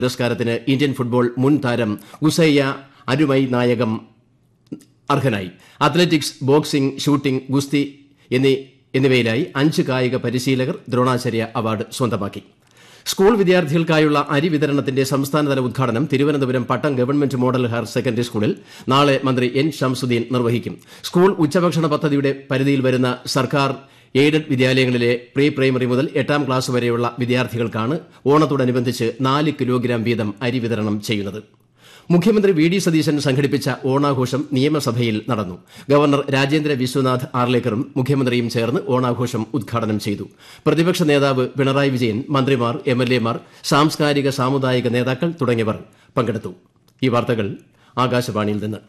പുരസ്കാരത്തിന് Indian football മുൻ താരം ഉസയ്യ അരുമൈ നായകം അർഹനായി അത്ലറ്റിക്സ് ബോക്സിംഗ് ഷൂട്ടിംഗ് ഗുസ്തി എന്നീ എന്നിവയിലായി അഞ്ച് കായിക പരിശീലകർ ദ്രോണാചാര്യ അവാർഡ് സ്വന്തമാക്കി സ്കൂൾ വിദ്യാർത്ഥികൾക്കായുള്ള അരി വിതരണത്തിന്റെ സംസ്ഥാനതല ഉദ്ഘാടനം Thiruvananthapuram Pattom government model higher secondary സ്കൂളിൽ നാളെ മന്ത്രി എൻ ഷംസുദ്ദീൻ നിർവഹിക്കും സ്കൂൾ ഉച്ചഭക്ഷണ പദ്ധതിയുടെ പരിധിയിൽ വരുന്ന സർക്കാർ എയ്ഡഡ് വിദ്യാലയങ്ങളിലെ പ്രീ പ്രൈമറി മുതൽ എട്ടാം ക്ലാസ് വരെയുള്ള വിദ്യാർത്ഥികൾക്കാണ് ഓണത്തോടനുബന്ധിച്ച് നാല് കിലോഗ്രാം വീതം അരി വിതരണം ചെയ്യുന്നത് മുഖ്യമന്ത്രി വി ഡി സതീശൻ സംഘടിപ്പിച്ച ഓണാഘോഷം നിയമസഭയിൽ നടന്നു ഗവർണർ രാജേന്ദ്ര വിശ്വനാഥ് ആർലേക്കറും മുഖ്യമന്ത്രിയും ചേർന്ന് ഓണാഘോഷം ഉദ്ഘാടനം ചെയ്തു പ്രതിപക്ഷ നേതാവ് പിണറായി വിജയൻ മന്ത്രിമാർ എംഎൽഎമാർ സാംസ്കാരിക സാമുദായിക നേതാക്കൾ തുടങ്ങിയവർ പങ്കെടുത്തു ഈ വാർത്തകൾ ആകാശവാണിയിൽ നിന്ന്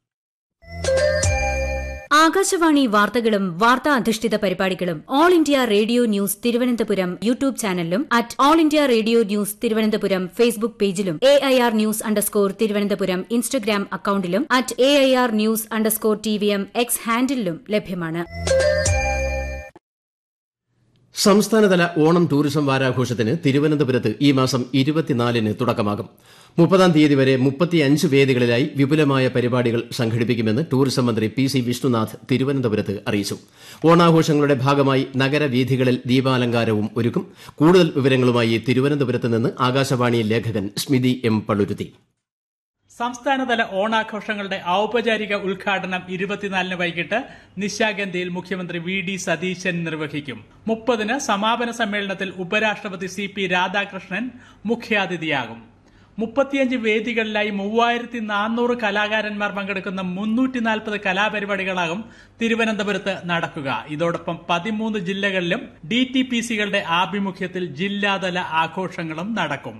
ആകാശവാണി വാർത്തകളും വാർത്താ അധിഷ്ഠിത പരിപാടികളും All India Radio news Thiruvananthapuram YouTube ചാനലിലും at All India Radio news Thiruvananthapuram Facebook പേജിലും A I R news underscore Thiruvananthapuram Instagram അക്കൌണ്ടിലും at A I R news underscore T V M X ഹാൻഡിലും ലഭ്യമാണ് സംസ്ഥാനതല ഓണം ടൂറിസം വാരാഘോഷത്തിന് തിരുവനന്തപുരത്ത് ഈ മാസം ഇരുപത്തിനാലിന് തുടക്കമാകും മുപ്പതാം തീയതി വരെ മുപ്പത്തിയഞ്ച് വേദികളിലായി വിപുലമായ പരിപാടികൾ സംഘടിപ്പിക്കുമെന്ന് ടൂറിസം മന്ത്രി പി സി വിഷ്ണുനാഥ് തിരുവനന്തപുരത്ത് അറിയിച്ചു ഓണാഘോഷങ്ങളുടെ ഭാഗമായി നഗരവീഥികളിൽ ദീപാലങ്കാരവും ഒരുക്കും കൂടുതൽ വിവരങ്ങളുമായി തിരുവനന്തപുരത്ത് നിന്ന് ആകാശവാണി ലേഖകൻ സ്മിതി എം പള്ളുരുത്തി സംസ്ഥാനതല ഓണാഘോഷങ്ങളുടെ ഔപചാരിക ഉദ്ഘാടനം ഇരുപത്തിനാലിന് വൈകിട്ട് നിശാഗന്ധിയിൽ മുഖ്യമന്ത്രി വി ഡി സതീശൻ നിർവഹിക്കും മുപ്പതിന് സമാപന സമ്മേളനത്തിൽ ഉപരാഷ്ട്രപതി സി പി രാധാകൃഷ്ണൻ മുഖ്യാതിഥിയാകും മുപ്പത്തിയഞ്ച് വേദികളിലായി മൂവായിരത്തി നാനൂറ് കലാകാരന്മാർ പങ്കെടുക്കുന്ന മുന്നൂറ്റി നാൽപ്പത് കലാപരിപാടികളാകും തിരുവനന്തപുരത്ത് നടക്കുക ഇതോടൊപ്പം പതിമൂന്ന് ജില്ലകളിലും ഡി ടി പി സികളുടെ ആഭിമുഖ്യത്തിൽ ജില്ലാതല ആഘോഷങ്ങളും നടക്കും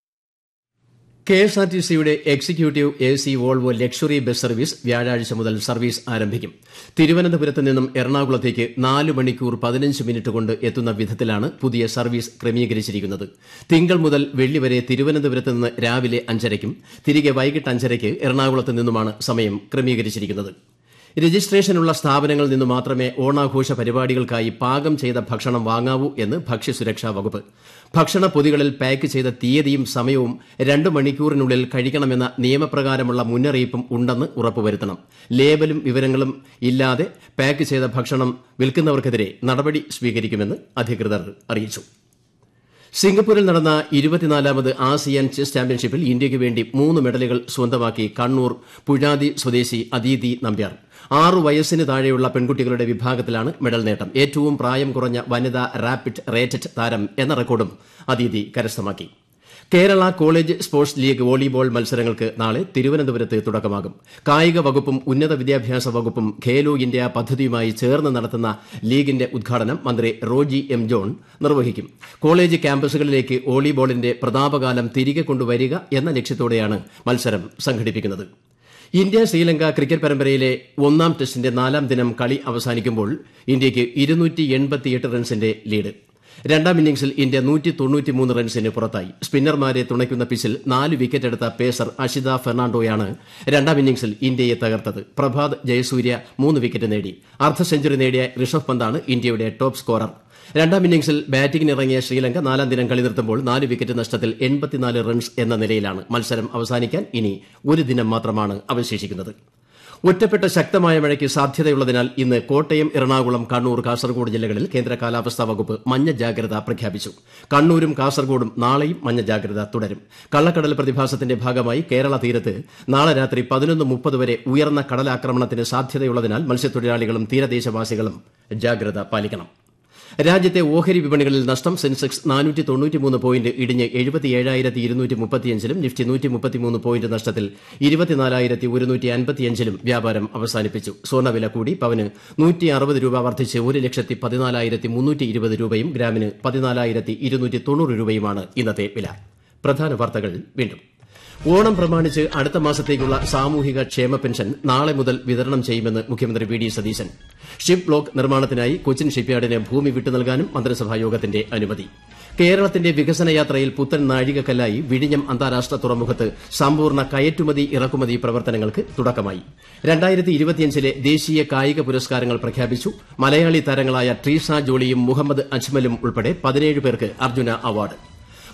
കെ എസ് ആർ ടി സിയുടെ executive A C Volvo luxury bus service വ്യാഴാഴ്ച മുതൽ സർവീസ് ആരംഭിക്കും തിരുവനന്തപുരത്ത് നിന്നും എറണാകുളത്തേക്ക് നാല് മണിക്കൂർ പതിനഞ്ച് മിനിറ്റ് കൊണ്ട് എത്തുന്ന വിധത്തിലാണ് പുതിയ സർവീസ് ക്രമീകരിച്ചിരിക്കുന്നത് തിങ്കൾ മുതൽ വെള്ളി വരെ തിരുവനന്തപുരത്ത് നിന്ന് രാവിലെ അഞ്ചരയ്ക്കും തിരികെ വൈകിട്ട് അഞ്ചരയ്ക്ക് എറണാകുളത്ത് നിന്നുമാണ് സമയം ക്രമീകരിച്ചിരിക്കുന്നത് രജിസ്ട്രേഷനുള്ള സ്ഥാപനങ്ങളിൽ നിന്ന് മാത്രമേ ഓണാഘോഷ പരിപാടികൾക്കായി പാകം ചെയ്ത ഭക്ഷണം വാങ്ങാവൂ എന്ന് ഭക്ഷ്യസുരക്ഷാ വകുപ്പ് ഭക്ഷണ പൊതികളിൽ പാക്ക് ചെയ്ത തീയതിയും സമയവും രണ്ട് മണിക്കൂറിനുള്ളിൽ കഴിക്കണമെന്ന നിയമപ്രകാരമുള്ള മുന്നറിയിപ്പും ഉണ്ടെന്ന് ഉറപ്പുവരുത്തണം ലേബലും വിവരങ്ങളും ഇല്ലാതെ പാക്ക് ചെയ്ത ഭക്ഷണം വിൽക്കുന്നവർക്കെതിരെ നടപടി സ്വീകരിക്കുമെന്ന് അധികൃതർ അറിയിച്ചു സിംഗപ്പൂരിൽ നടന്ന ഇരുപത്തിനാലാമത് ആസിയാൻ ചെസ് ചാമ്പ്യൻഷിപ്പിൽ ഇന്ത്യയ്ക്ക് വേണ്ടി മൂന്ന് മെഡലുകൾ സ്വന്തമാക്കി കണ്ണൂർ പുഴാതി സ്വദേശി അദീതി നമ്പ്യാർ ആറു വയസ്സിന് താഴെയുള്ള പെൺകുട്ടികളുടെ വിഭാഗത്തിലാണ് മെഡൽ നേട്ടം ഏറ്റവും പ്രായം കുറഞ്ഞ വനിതാ റാപ്പിഡ് റേറ്റഡ് താരം എന്ന റെക്കോർഡും അദീതി കരസ്ഥമാക്കി Kerala college sports league volleyball മത്സരങ്ങൾക്ക് നാളെ തിരുവനന്തപുരത്ത് തുടക്കമാകും കായിക വകുപ്പും ഉന്നത വിദ്യാഭ്യാസ വകുപ്പും ഖേലോ ഇന്ത്യ പദ്ധതിയുമായി ചേർന്ന് നടത്തുന്ന ലീഗിന്റെ ഉദ്ഘാടനം മന്ത്രി റോജി എം ജോൺ നിർവഹിക്കും കോളേജ് ക്യാമ്പസുകളിലേക്ക് വോളിബോളിന്റെ പ്രതാപകാലം തിരികെ കൊണ്ടുവരിക എന്ന ലക്ഷ്യത്തോടെയാണ് മത്സരം സംഘടിപ്പിക്കുന്നത് ഇന്ത്യ ശ്രീലങ്ക ക്രിക്കറ്റ് പരമ്പരയിലെ ഒന്നാം ടെസ്റ്റിന്റെ നാലാം ദിനം കളി അവസാനിക്കുമ്പോൾ ഇന്ത്യയ്ക്ക് ഇരുന്നൂറ്റി എൺപത്തിയെട്ട് റൺസിന്റെ ലീഡ് രണ്ടാം ഇന്നിംഗ്സിൽ ഇന്ത്യ നൂറ്റി തൊണ്ണൂറ്റിമൂന്ന് റൺസിന് പുറത്തായി സ്പിന്നർമാരെ തുണയ്ക്കുന്ന പിച്ചിൽ നാല് വിക്കറ്റ് എടുത്ത പേസർ അഷിത ഫെർണാണ്ടോയാണ് രണ്ടാം ഇന്നിംഗ്സിൽ ഇന്ത്യയെ തകർത്തത് പ്രഭാത് ജയസൂര്യ മൂന്ന് വിക്കറ്റ് നേടി അർദ്ധ സെഞ്ചുറി നേടിയ ഋഷഭ് പന്താണ് ഇന്ത്യയുടെ ടോപ്പ് സ്കോറർ രണ്ടാം ഇന്നിംഗ്സിൽ ബാറ്റിംഗിനിറങ്ങിയ ശ്രീലങ്ക നാലാം ദിനം കളി നിർത്തുമ്പോൾ നാല് വിക്കറ്റ് നഷ്ടത്തിൽ എൺപത്തിനാല് റൺസ് എന്ന നിലയിലാണ് മത്സരം അവസാനിക്കാൻ ഇനി ഒരു ദിനം മാത്രമാണ് അവശേഷിക്കുന്നത് ഒറ്റപ്പെട്ട ശക്തമായ മഴയ്ക്ക് സാധ്യതയുള്ളതിനാൽ ഇന്ന് കോട്ടയം എറണാകുളം കണ്ണൂർ കാസർഗോഡ് ജില്ലകളിൽ കേന്ദ്ര കാലാവസ്ഥാ വകുപ്പ് മഞ്ഞ ജാഗ്രത പ്രഖ്യാപിച്ചു കണ്ണൂരും കാസർഗോഡും നാളെയും മഞ്ഞ ജാഗ്രത തുടരും കള്ളക്കടൽ പ്രതിഭാസത്തിന്റെ ഭാഗമായി കേരള തീരത്ത് നാളെ രാത്രി പതിനൊന്ന് മുപ്പത് വരെ ഉയർന്ന കടലാക്രമണത്തിന് സാധ്യതയുള്ളതിനാൽ മത്സ്യത്തൊഴിലാളികളും തീരദേശവാസികളും ജാഗ്രത പാലിക്കണം രാജ്യത്തെ ഓഹരി വിപണികളിൽ നഷ്ടം സെൻസെക്സ് നാനൂറ്റി തൊണ്ണൂറ്റിമൂന്ന് പോയിന്റ് ഇടിഞ്ഞ് എഴുപത്തിയേഴായിരത്തി ഇരുന്നൂറ്റി മുപ്പത്തിയഞ്ചിലും നിഫ്റ്റി നൂറ്റി മുപ്പത്തിമൂന്ന് പോയിന്റ് നഷ്ടത്തിൽ ഇരുപത്തിനാലായിരത്തി ഒരുന്നൂറ്റി അൻപത്തിയഞ്ചിലും വ്യാപാരം അവസാനിപ്പിച്ചു സ്വർണ്ണവില കൂടി പവന് നൂറ്റി അറുപത് രൂപ വർദ്ധിച്ച് ഒരു ലക്ഷത്തി പതിനാലായിരത്തി മുന്നൂറ്റി ഇരുപത് രൂപയും ഗ്രാമിന് പതിനാലായിരത്തി ഇരുന്നൂറ്റി തൊണ്ണൂറ് രൂപയുമാണ് ഇന്നത്തെ വില പ്രധാന വാർത്തകൾ വീണ്ടും ഓണം പ്രമാണിച്ച് അടുത്ത മാസത്തേക്കുള്ള സാമൂഹിക ക്ഷേമ പെൻഷൻ നാളെ മുതൽ വിതരണം ചെയ്യുമെന്ന് മുഖ്യമന്ത്രി V D Satheesan ship block നിർമ്മാണത്തിനായി കൊച്ചിൻ ഷിപ്പ്യാർഡിന് ഭൂമി വിട്ടു നൽകാനും മന്ത്രിസഭാ യോഗത്തിന്റെ അനുമതി കേരളത്തിന്റെ വികസന യാത്രയിൽ പുത്തൻ നാഴികക്കല്ലായി വിഴിഞ്ഞം അന്താരാഷ്ട്ര തുറമുഖത്ത് സമ്പൂർണ്ണ കയറ്റുമതി ഇറക്കുമതി പ്രവർത്തനങ്ങൾക്ക് തുടക്കമായി രണ്ടായിരത്തി ഇരുപത്തിയഞ്ചിലെ ദേശീയ കായിക പുരസ്കാരങ്ങൾ പ്രഖ്യാപിച്ചു മലയാളി താരങ്ങളായ ട്രീസ ജോളിയും മുഹമ്മദ് അജ്മലും ഉൾപ്പെടെ പതിനേഴ് പേർക്ക് അർജുന അവാർഡ്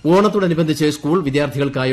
ഓണത്തോടനുബന്ധിച്ച് സ്കൂൾ വിദ്യാർത്ഥികൾക്കായി